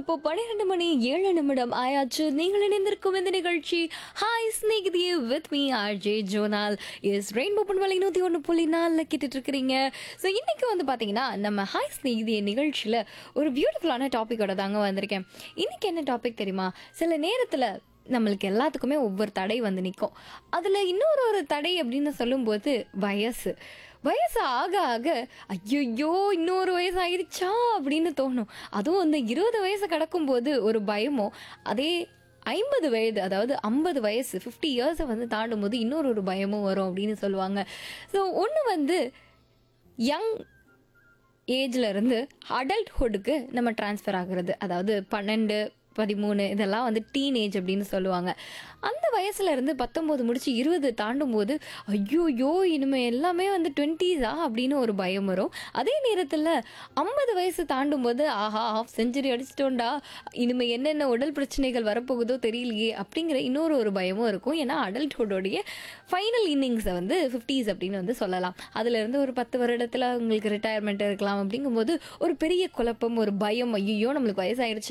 இப்போ பன்னிரெண்டு மணி ஏழு நிமிடம் ஆயாச்சு நீங்கள் இணைந்திருக்கும் இந்த நிகழ்ச்சி hi Snehithi with me RJ Jonal S rainbow பண்பலை நூற்றி ஒன்று புள்ளி நாலில் கேட்டுட்டு இருக்கிறீங்க ஸோ இன்னைக்கு வந்து பார்த்தீங்கன்னா நம்ம ஹாய் ஸ்நேகிதி நிகழ்ச்சியில் ஒரு பியூட்டிஃபுல்லான டாப்பிக்கோட தாங்க வந்திருக்கேன் இன்னைக்கு என்ன டாபிக் தெரியுமா சில நேரத்தில் நம்மளுக்கு எல்லாத்துக்குமே ஒவ்வொரு தடை வந்து நிற்கும் அதில் இன்னொரு ஒரு தடை அப்படின்னு சொல்லும்போது வயசு வயசு ஆக ஆக ஐயோ இன்னொரு வயசு ஆயிடுச்சா அப்படின்னு தோணும் அதுவும் இந்த இருபது வயசு கடக்கும்போது ஒரு பயமோ அதே ஐம்பது வயது அதாவது ஐம்பது வயசு ஃபிஃப்டி இயர்ஸை வந்து தாண்டும் போது இன்னொரு ஒரு பயமும் வரும் அப்படின்னு சொல்லுவாங்க ஸோ ஒன்று வந்து யங் ஏஜ்ல இருந்து அடல்ட்ஹுட்டுக்கு நம்ம ட்ரான்ஸ்ஃபர் ஆகுறது அதாவது பன்னெண்டு பதிமூணு இதெல்லாம் வந்து டீனேஜ் அப்படின்னு சொல்லுவாங்க அந்த வயசுல இருந்து பத்தொம்போது முடிச்சு இருபது தாண்டும் போது ஐயோயோ இனிமே எல்லாமே வந்து டுவெண்ட்டீஸா அப்படின்னு ஒரு பயம் வரும் அதே நேரத்தில் ஐம்பது வயசு தாண்டும் போது ஆஹா ஆஃப் செஞ்சுரி அடிச்சிட்டோண்டா இனிமே என்னென்ன உடல் பிரச்சனைகள் வரப்போகுதோ தெரியலையே அப்படிங்கிற இன்னொரு ஒரு பயமும் இருக்கும் ஏன்னா அடல்ட்ஹுட்டோடைய ஃபைனல் இன்னிங்ஸை வந்து ஃபிஃப்டிஸ் அப்படின்னு வந்து சொல்லலாம் அதுல இருந்து ஒரு பத்து வருடத்துல உங்களுக்கு ரிட்டையர்மெண்ட் இருக்கலாம் அப்படிங்கும்போது ஒரு பெரிய குழப்பம் ஒரு பயம் ஐயோ நம்மளுக்கு வயசாயிருச்சு